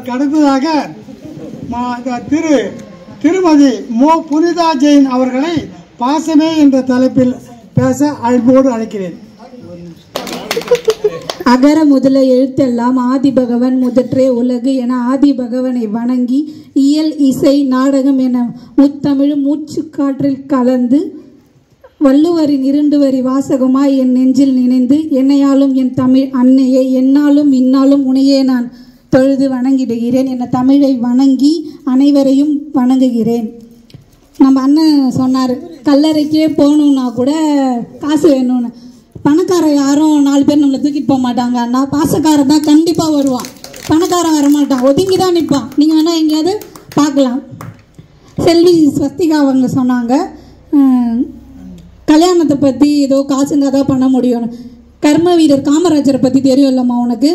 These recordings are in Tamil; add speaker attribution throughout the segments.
Speaker 1: அதற்கு அடுத்ததாக மா- த- திரு திருமதி மோ புனிதா ஜெயின் அவர்களை பாசமே என்ற தலைப்பில் பேச அன்போடு அழைக்கிறேன்
Speaker 2: அகர முதல எழுத்தெல்லாம் ஆதி பகவன் முதற்றே உலகு என ஆதி பகவனை வணங்கி இயல் இசை நாடகம் என முத்தமிழ் மூச்சுக்காற்றில் கலந்து வள்ளுவரின் இரண்டு வரி வாசகமாய் என் நெஞ்சில் நினைந்து என்னையாலும் என் தமிழ் அன்னையை என்னாலும் இன்னாலும் உனையே நான் தொழுது வணங்கிடுகிறேன் என தமிழை வணங்கி அனைவரையும் வணங்குகிறேன் நம்ம அண்ணன் சொன்னார் கல்லறைக்கே போகணுன்னா கூட காசு வேணும்னு பணக்காரன் யாரும் நாலு பேர் நம்மளை தூக்கிட்டு போக மாட்டாங்க அண்ணா பாசக்காரன் தான் கண்டிப்பாக வருவான் பணக்காரன் வரமாட்டான் ஒதுங்கி தான் நிற்பான் நீங்கள் வேணால் எங்கேயாவது பார்க்கலாம் செல்வி ஸ்வஸ்திகா அவங்க சொன்னாங்க அஹ், கல்யாணத்தை பற்றி ஏதோ காசுங்க தான் பண்ண முடியும்னு கர்ம வீரர் காமராஜரை பற்றி தெரியும் இல்லைம்மா உனக்கு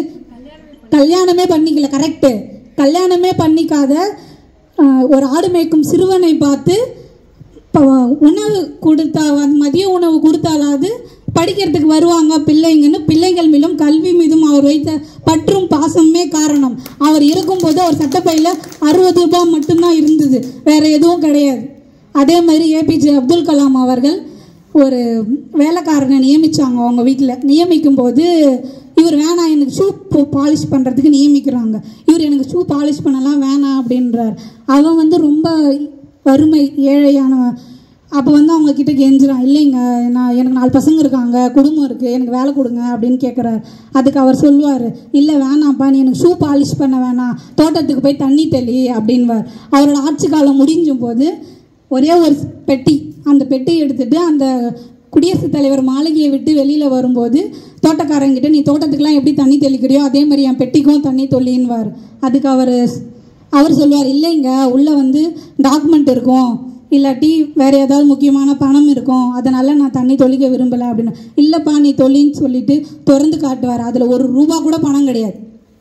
Speaker 2: கல்யாணமே பண்ணிக்கல கரெக்டு கல்யாணமே பண்ணிக்காத அஹ், ஒரு ஆடு மேய்க்கும் சிறுவனை பார்த்து இப்போ உணவு கொடுத்தா அந்த மதிய உணவு கொடுத்தாலாவது படிக்கிறதுக்கு வருவாங்க பிள்ளைங்கன்னு பிள்ளைகள் மீதும் கல்வி மீதும் அவர் வைத்த பற்றும் பாசமே காரணம் அவர் இருக்கும்போது அவர் சட்டப்பையில் அறுபது ரூபாய் மட்டும்தான் இருந்தது வேற எதுவும் கிடையாது அதே மாதிரி ஏபிஜே அப்துல் கலாம் அவர்கள் ஒரு வேலைக்காரனை நியமிச்சாங்க அவங்க வீட்டில் நியமிக்கும் போது இவர் வேணாம் எனக்கு ஷூ பாலிஷ் பண்ணுறதுக்கு நியமிக்கிறாங்க இவர் எனக்கு ஷூ பாலிஷ் பண்ணலாம் வேணாம் அப்படின்றார் அவன் வந்து ரொம்ப வறுமை ஏழையானவன் அப்போ வந்து அவங்க கிட்ட கெஞ்சுறான் இல்லைங்க நான் எனக்கு நாலு பசங்க இருக்காங்க குடும்பம் இருக்குது எனக்கு வேலை கொடுங்க அப்படின்னு கேட்குறாரு அதுக்கு அவர் சொல்லுவார் இல்லை வேணாம்ப்பா நீ எனக்கு ஷூ பாலிஷ் பண்ண வேணாம் தோட்டத்துக்கு போய் தண்ணி தெளி அப்படின்வார் அவரோட ஆட்சி காலம் முடிஞ்சும் போது ஒரே ஒரு பெட்டி அந்த பெட்டி எடுத்துட்டு அந்த குடியரசுத் தலைவர் மாளிகையை விட்டு வெளியில் வரும்போது தோட்டக்காரங்கிட்ட நீ தோட்டத்துக்குலாம் எப்படி தண்ணி தெளிக்கிறியோ அதே மாதிரி என் பெட்டிக்கும் தண்ணி தொல்லின்வார் அதுக்கு அவர் அவர் சொல்லுவார் இல்லைங்க உள்ளே வந்து டாக்குமெண்ட் இருக்கும் இல்லாட்டி வேறு ஏதாவது முக்கியமான பணம் இருக்கும் அதனால் நான் தண்ணி தொளிக்க விரும்பலை அப்படின்னு இல்லைப்பா நீ தொல்லின்னு சொல்லிட்டு திறந்து காட்டுவார் அதில் ஒரு ரூபா கூட பணம் கிடையாது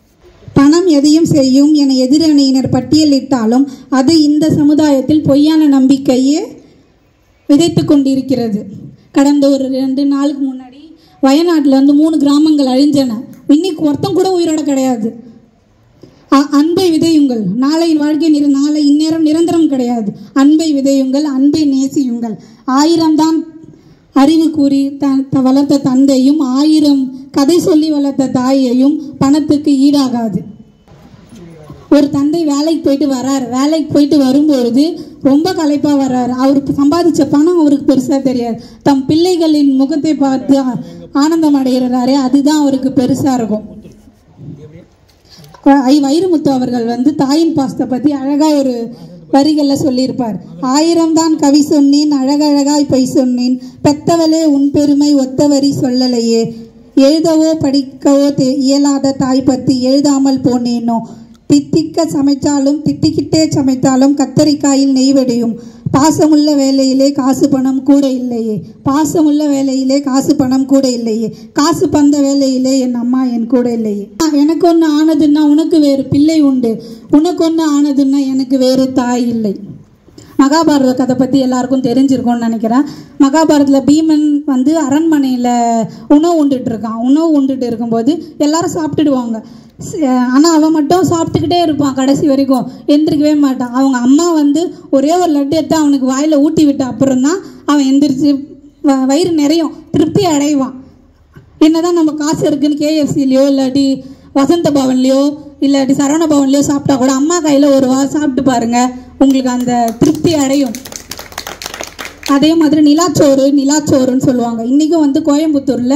Speaker 2: பணம் எதையும் செய்யும் என எதிரணியினர் பட்டியலிட்டாலும் அது இந்த சமுதாயத்தில் பொய்யான நம்பிக்கையே விதைத்து கொண்டிருக்கிறது கடந்த ஒரு ரெண்டு நாளுக்கு முன்னாடி வயநாட்டில் வந்து மூணு கிராமங்கள் அழிஞ்சன இன்னைக்கு ஒருத்தன் கூட உயிரோட கிடையாது அ- அன்பை விதையுங்கள் நாளை வாழ்க்கை நிற நாளை இந்நேரம் நிரந்தரம் கிடையாது அன்பை விதையுங்கள் அன்பை நேசியுங்கள் ஆயிரம் தான் அறிவு கூறி த த- வளர்த்த தந்தையும் ஆயிரம் கதை சொல்லி வளர்த்த தாயையும் பணத்துக்கு ஈடாகாது ஒரு தந்தை வேலைக்கு போயிட்டு வராரு வேலைக்கு போயிட்டு வரும்பொழுது ரொம்ப களைப்பாக வர்றாரு அவருக்கு சம்பாதிச்ச பணம் அவருக்கு பெருசாக தெரியாது தம் பிள்ளைகளின் முகத்தை பார்த்து ஆ- ஆனந்தம் அடைகிறாரே அதுதான் அவருக்கு பெருசாக இருக்கும் ஐ வைரமுத்து அவர்கள் வந்து தாயின் பாசத்தை பற்றி அழகாக ஒரு வரிகளில் சொல்லியிருப்பார் ஆயிரம் தான் கவி சொன்னேன் அழகழகாய் பொய் சொன்னேன் பெத்தவளே உன் பெருமை ஒத்த வரி சொல்லலையே எழுதவோ படிக்கவோ தெ- இயலாத தாய் பற்றி எழுதாமல் போனேனோ தித்திக்க சமைத்தாலும் திட்டிக்கிட்டே சமைத்தாலும் கத்தரிக்காயில் நெய் வெடியும் பாசமுள்ள வேலையிலே காசு பணம் கூட இல்லையே பாசமுள்ள வேலையிலே காசு பணம் கூட இல்லையே காசு பந்த வேலையிலே என் அம்மா என் கூட இல்லையே ஆ, எனக்கு ஒன்று ஆனதுன்னா உனக்கு வேறு பிள்ளை உண்டு உனக்கு ஒன்று ஆனதுன்னா எனக்கு வேறு தாய் இல்லை மகாபாரத கதை பற்றி எல்லாருக்கும் தெரிஞ்சிருக்கும்னு நினைக்கிறேன் மகாபாரதத்தில் பீமன் வந்து அரண்மனையில் உணவு உண்டுட்டு இருக்கான் உணவு உண்டுட்டு இருக்கும்போது எல்லாரும் சாப்பிட்டுடுவாங்க ஆனால் அவன் மட்டும் சாப்பிட்டுக்கிட்டே இருப்பான் கடைசி வரைக்கும் எந்திரிக்கவே மாட்டான் அவங்க அம்மா வந்து ஒரே ஒரு லட்டு எடுத்து அவனுக்கு வாயில் ஊட்டி விட்ட அப்புறம் தான் அவன் எந்திரிச்சு வ- வயிறு நிறையும் திருப்தி அடைவான் என்னதான் நம்ம காசு இருக்குன்னு கேஎஃப்சிலையோ இல்லாட்டி வசந்த பவன்லையோ இல்லாட்டி சரவண பவன்லையோ சாப்பிட்டா கூட அம்மா கையில் ஒரு வா சாப்பிட்டு பாருங்க உங்களுக்கு அந்த திருப்தி அடையும் அதே மாதிரி நிலாச்சோறு நிலாச்சோறுன்னு சொல்லுவாங்க இன்றைக்கும் வந்து கோயம்புத்தூரில்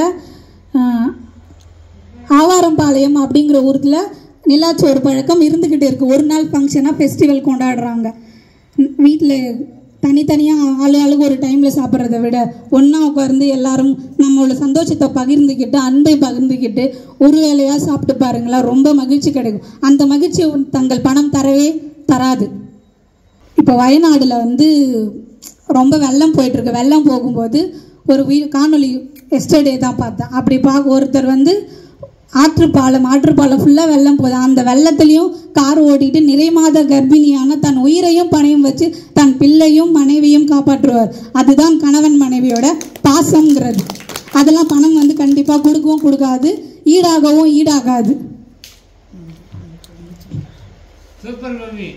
Speaker 2: ஆவாரம்பாளையம் அப்படிங்கிற ஊரில் நிலாச்சோறு பழக்கம் இருந்துக்கிட்டே இருக்குது ஒரு நாள் ஃபங்க்ஷனாக ஃபெஸ்டிவல் கொண்டாடுறாங்க வீட்டில் தனித்தனியாக ஆளு ஆளுக்கு ஒரு டைமில் சாப்பிட்றத விட ஒன்றா உட்கார்ந்து எல்லாரும் நம்மளோட சந்தோஷத்தை பகிர்ந்துக்கிட்டு அன்பை பகிர்ந்துக்கிட்டு ஒரு வேளையாக சாப்பிட்டு பாருங்களா ரொம்ப மகிழ்ச்சி கிடைக்கும் அந்த மகிழ்ச்சி தங்கள் பணம் தரவே தராது இப்போ வயநாடில் வந்து ரொம்ப வெள்ளம் போயிட்டுருக்கு வெள்ளம் போகும்போது ஒரு வீ காணொளி எஸ்டர்டே தான் பார்த்தேன் அப்படி பார்க்க ஒருத்தர் வந்து ஆற்றுப்பாலம் ஆற்றுப்பாலம் ஃபுல்லாக வெள்ளம் போகுது அந்த வெள்ளத்துலேயும் கார் ஓட்டிட்டு நிறை மாத கர்ப்பிணியான தன் உயிரையும் பணையும் வச்சு தன் பிள்ளையும் மனைவியும் காப்பாற்றுவார் அதுதான் கணவன் மனைவியோட பாசம்ங்கிறது அதெல்லாம் பணம் வந்து கண்டிப்பாக கொடுக்கவும் கொடுக்காது ஈடாகவும் ஈடாகாது
Speaker 3: சூப்பர் மம்மி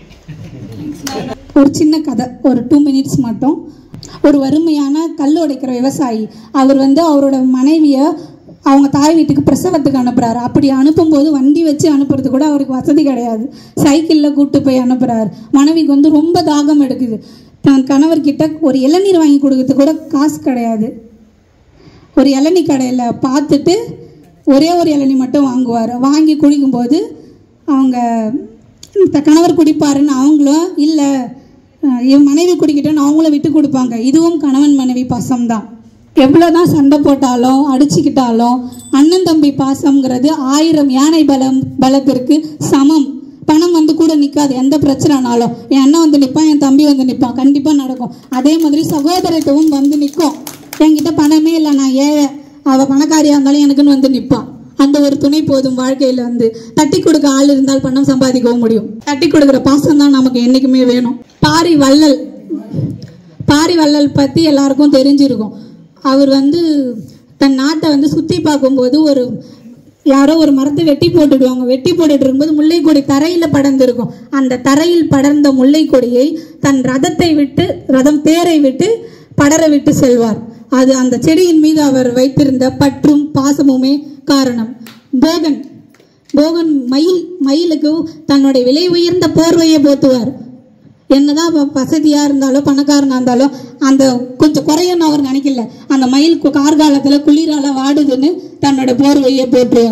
Speaker 2: ஒரு சின்ன கதை ஒரு டூ மினிட்ஸ் மட்டும் ஒரு வறுமையான கல் உடைக்கிற விவசாயி அவர் வந்து அவரோட மனைவியை அவங்க தாய் வீட்டுக்கு பிரசவத்துக்கு அனுப்புறாரு அப்படி அனுப்பும்போது வண்டி வச்சு அனுப்புறது கூட அவருக்கு வசதி கிடையாது சைக்கிளில் கூட்டு போய் அனுப்புறாரு மனைவிக்கு வந்து ரொம்ப தாகம் எடுக்குது தன் கணவர்கிட்ட ஒரு இளநீர் வாங்கி கொடுக்கறதுக்கு கூட காசு கிடையாது ஒரு இளநீ கடையில் பார்த்துட்டு ஒரே ஒரு இளநீ மட்டும் வாங்குவார் வாங்கி குடிக்கும்போது அவங்க த- கணவர் குடிப்பாருன்னு அவங்களும் இல்லை என் மனைவி குடிக்கிட்டேன்னு அவங்களும் விட்டு கொடுப்பாங்க இதுவும் கணவன் மனைவி பாசம்தான் எவ்வளோதான் சண்டை போட்டாலும் அடிச்சுக்கிட்டாலும் அண்ணன் தம்பி பாசம்ங்கிறது ஆயிரம் யானை பலம் பலத்திற்கு சமம் பணம் வந்து கூட நிற்காது எந்த பிரச்சனைனாலும் என் அண்ணன் வந்து நிற்பான் என் தம்பி வந்து நிற்பான் கண்டிப்பாக நடக்கும் அதே மாதிரி சகோதரத்துவம் வந்து நிற்கும் என்கிட்ட பணமே இல்லை நான் ஏழை அவள் பணக்காரியாக இருந்தாலும் எனக்குன்னு வந்து நிற்பான் அந்த ஒரு துணை போதும் வாழ்க்கையில் வந்து தட்டி கொடுக்க ஆள் இருந்தால் பணம் சம்பாதிக்கவும் முடியும் தட்டி கொடுக்குற பாசம் தான் நமக்கு என்றைக்குமே வேணும் பாரி வள்ளல் பாரி வள்ளல் பற்றி எல்லாருக்கும் தெரிஞ்சிருக்கும் அவர் வந்து தன் நாட்டை வந்து சுற்றி பார்க்கும்போது ஒரு யாரோ ஒரு மரத்தை வெட்டி போட்டுடுவாங்க வெட்டி போட்டுட்டு இருக்கும்போது முல்லைக்கொடி தரையில் படர்ந்திருக்கும் அந்த தரையில் படர்ந்த முல்லைக்கொடியை தன் ரதத்தை விட்டு ரதம் தேரை விட்டு படர விட்டு செல்வார் அது அந்த செடியின் மீது அவர் வைத்திருந்த பற்றும் பாசமுமே காரணம் போகன் போகன் மயில் மயிலுக்கு தன்னுடைய விலை உயர்ந்த போர்வையை போத்துவார் என்னதான் வ- வசதியா இருந்தாலும் பணக்காரனா இருந்தாலும் அந்த கொஞ்சம் குறையன்னு அவர் நினைக்கல அந்த மயில் கு- கார்காலத்துல குளிரால வாடுதுன்னு தன்னோட போர்வையை போற்றுவார்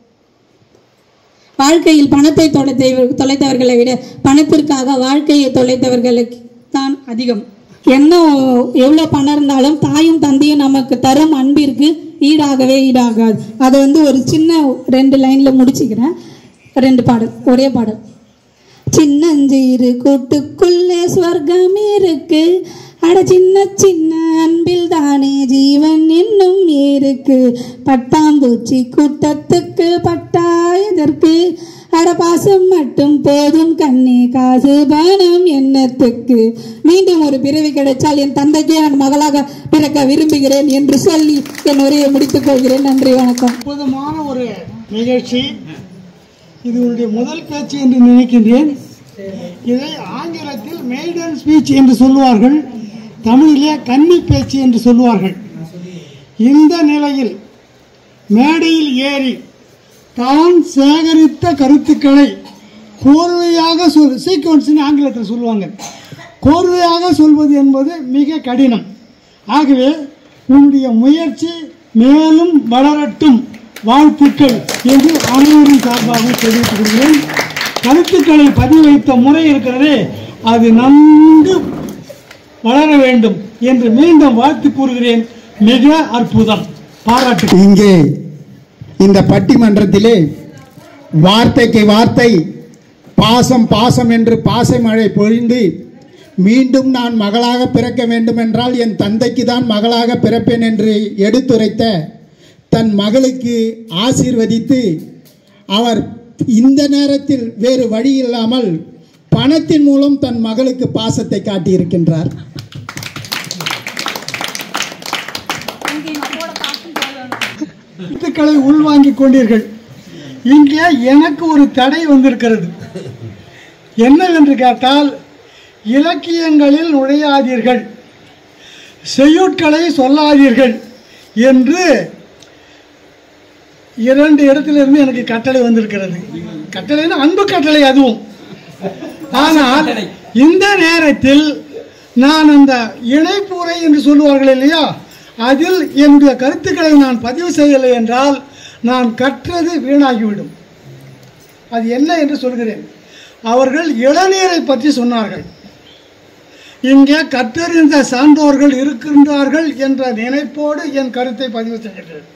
Speaker 2: வாழ்க்கையில் பணத்தை தொலைத்தை தொலைத்தவர்களை விட பணத்திற்காக வாழ்க்கையை தொலைத்தவர்களுக்கு தான் அதிகம் என்ன எவ்வளோ பணம் இருந்தாலும் தாயும் தந்தையும் நமக்கு தரும் அன்பிற்கு ஈடாகவே ஈடாகாது அதை வந்து ஒரு சின்ன ரெண்டு லைனில் முடிச்சுக்கிறேன் ரெண்டு பாடல் ஒரே பாடல் சின்னஞ்சீரு கூட்டுக்குள்ளே ஸ்வர்க்கம் இருக்கு அட சின்ன சின்ன அன்பில் தானே ஜீவன் இன்னும் இருக்கு பட்டாம்பூச்சி கூட்டத்துக்கு பட்டாயதற்கு அட பாசம் மட்டும் போதும் கண்ணே காசு பணம் எண்ணத்துக்கு மீண்டும் ஒரு பிறவி கிடைச்சால் என் தந்தைக்கே நான் மகளாக பிறக்க விரும்புகிறேன் என்று சொல்லி என் உரையை முடித்துக் கொள்கிறேன் நன்றி வணக்கம்
Speaker 1: அற்புதமான ஒரு நிகழ்ச்சி இது உன்னுடைய முதல் பேச்சு என்று நினைக்கின்றேன் இதை ஆங்கிலத்தில் மெய்டன் ஸ்பீச் என்று சொல்லுவார்கள் தமிழிலே கன்னி பேச்சு என்று சொல்லுவார்கள் இந்த நிலையில் மேடையில் ஏறி தான் சேகரித்த கருத்துக்களை கோர்வையாக சொல் சீக்வன்ஸ்னு ஆங்கிலத்தில் சொல்லுவாங்க கோர்வையாக சொல்வது என்பது மிக கடினம் ஆகவே உன்னுடைய முயற்சி மேலும் வளரட்டும் வாழ்த்துக்கள் என்று அனைவரும் சார்பாக தெரிவித்துக் கொள்கிறேன் கருத்துக்களை பதிவு வைத்த முறை இருக்கிறதே அது நன்கு வளர வேண்டும் என்று மீண்டும் வாழ்த்து கூறுகிறேன் மிக அற்புதம் பாராட்டு
Speaker 4: இங்கே இந்த பட்டிமன்றத்திலே வார்த்தைக்கு வார்த்தை பாசம் பாசம் என்று பாச மழை பொழிந்து மீண்டும் நான் மகளாக பிறக்க வேண்டும் என்றால் என் தந்தைக்கு தான் மகளாக பிறப்பேன் என்று எடுத்துரைத்த தன் மகளுக்கு ஆசீர்வதித்து அவர் இந்த நேரத்தில் வேறு வழி இல்லாமல் பணத்தின் மூலம் தன் மகளுக்கு பாசத்தை காட்டியிருக்கின்றார்
Speaker 1: கருத்துக்களை உள்வாங்கிக் கொண்டீர்கள் இங்கே எனக்கு ஒரு தடை வந்திருக்கிறது என்னவென்று கேட்டால் இலக்கியங்களில் நுழையாதீர்கள் செய்யுட்களை சொல்லாதீர்கள் என்று இரண்டு இடத்திலிருந்து எனக்கு கட்டளை வந்திருக்கிறது கட்டளைன்னா அன்பு கட்டளை அதுவும் ஆனால் இந்த நேரத்தில் நான் அந்த இணைப்புரை என்று சொல்லுவார்கள் இல்லையா அதில் என்னுடைய கருத்துக்களை நான் பதிவு செய்யலை என்றால் நான் கற்றது வீணாகிவிடும் அது என்ன என்று சொல்கிறேன் அவர்கள் இளநீரை பற்றி சொன்னார்கள் இங்கே கற்றறிந்த சான்றோர்கள் இருக்கின்றார்கள் என்ற நினைப்போடு என் கருத்தை பதிவு செய்கிறேன்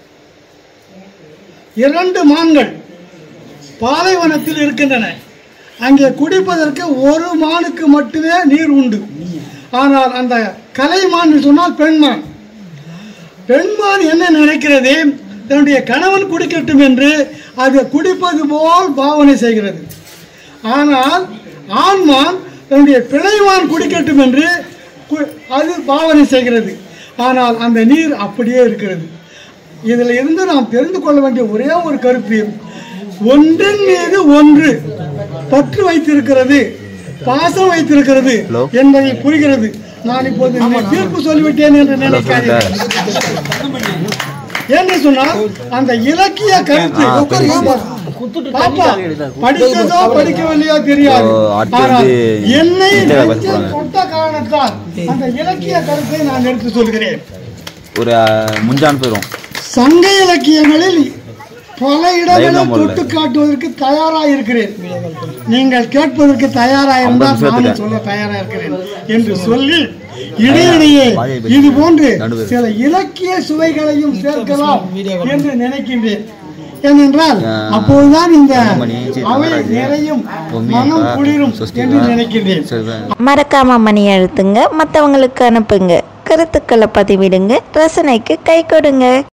Speaker 1: இரண்டு மான்கள் பாலைவனத்தில் இருக்கின்றன அங்கே குடிப்பதற்கு ஒரு மானுக்கு மட்டுமே நீர் உண்டு ஆனால் அந்த கலைமான் சொன்னால் பெண்மான் பெண்மான் என்ன நினைக்கிறது தன்னுடைய கணவன் குடிக்கட்டும் என்று அது குடிப்பது போல் பாவனை செய்கிறது ஆனால் ஆண்மான் தன்னுடைய பிணைவான் குடிக்கட்டும் என்று கு- அது பாவனை செய்கிறது ஆனால் அந்த நீர் அப்படியே இருக்கிறது இதில் இருந்து நாம் தெரிந்து கொள்ள வேண்டிய ஒரே ஒரு கருத்து ஒன்றின் மீது ஒன்று பற்று வைத்திருக்கிறது பாசம் வைத்திருக்கிறது
Speaker 3: Hello?
Speaker 1: என்பதை புரிகிறது நான் இப்போது தீர்ப்பு சொல்லிவிட்டேன் என்று நினைக்காதீர்கள் என்று சொன்னால் அந்த இலக்கிய கருத்து பாப்பா படித்ததோ படிக்கவில்லையோ தெரியாது
Speaker 3: ஓ, அடுத்து
Speaker 1: ஆனால்
Speaker 3: வந்து
Speaker 1: என்னை
Speaker 3: இன்டர்வியூ பேச
Speaker 1: நெஞ்சில்
Speaker 3: போறாங்க.
Speaker 1: தொட்ட காரணத்தால் அந்த இலக்கிய கருத்தை நான் எடுத்து சொல்கிறேன்
Speaker 3: ஒரு அஹ், முஞ்சான் போயிடும்
Speaker 1: சங்க இலக்கியங்களில் பல இடங்களில்
Speaker 3: தைரியம் இல்ல.
Speaker 1: தொட்டு காட்டுவதற்கு தயாராக இருக்கிறேன் நீங்கள் கேட்பதற்கு தயாராக இருந்தால்
Speaker 3: ஐம்பது
Speaker 1: நானும்
Speaker 3: நிமிஷத்துக்கு.
Speaker 1: சொல்ல தயாரா இருக்கிறேன் என்று சொல்லி இடையிடையே
Speaker 3: வாயை பற்றி.
Speaker 1: இது போன்று
Speaker 3: நடுவர்.
Speaker 1: சில இலக்கிய சுவைகளையும் சேர்க்கலாம் என்று நினைக்கின்றேன் ஏனென்றால்
Speaker 3: ஆ.
Speaker 1: அப்போதுதான் இந்த
Speaker 3: மணி, சரி,
Speaker 1: அவை
Speaker 3: மகாராஜா.
Speaker 1: நிறையும்
Speaker 3: பொம்மி,
Speaker 1: மனம்
Speaker 3: அப்பா,
Speaker 1: குளிரும்
Speaker 3: சுஷ்டிவா.
Speaker 1: என்று நினைக்கின்றேன்
Speaker 3: சரி,
Speaker 5: மறக்காம மணி அழுத்துங்க மற்றவங்களுக்கு அனுப்புங்க கருத்துக்களை பதிவிடுங்க ரசனைக்கு கை கொடுங்க